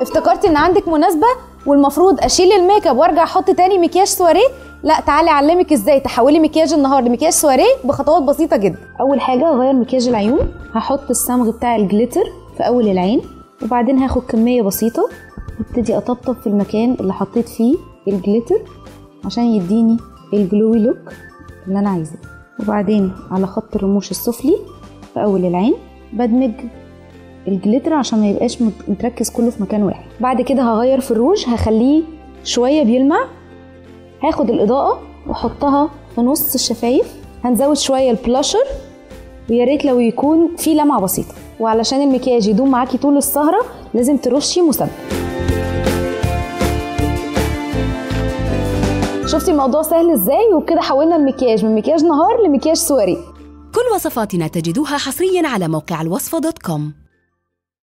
افتكرتي ان عندك مناسبه والمفروض اشيل الميك اب وارجع احط تاني مكياج سواريه لا تعالي اعلمك ازاي تحولي مكياج النهار لمكياج سواريه بخطوات بسيطه جدا اول حاجه هغير مكياج العيون هحط الصمغ بتاع الجليتر في اول العين وبعدين هاخد كميه بسيطه وابتدي اطبطب في المكان اللي حطيت فيه الجليتر عشان يديني الجلوي لوك اللي انا عايزاه وبعدين على خط الرموش السفلي في اول العين بدمج الجليتر عشان ما يبقاش مت- متركز كله في مكان واحد بعد كده هغير في الروج هخليه شويه بيلمع هاخد الاضاءه واحطها في نص الشفايف هنزود شويه البلاشر ويا ريت لو يكون في لمعه بسيطه وعلشان المكياج يدوم معاكي طول السهره لازم ترشي مثبت شفتي الموضوع سهل ازاي وبكده حولنا المكياج من مكياج نهار لمكياج سواري كل وصفاتنا تجدوها حصريا على موقع الوصفة دوت كوم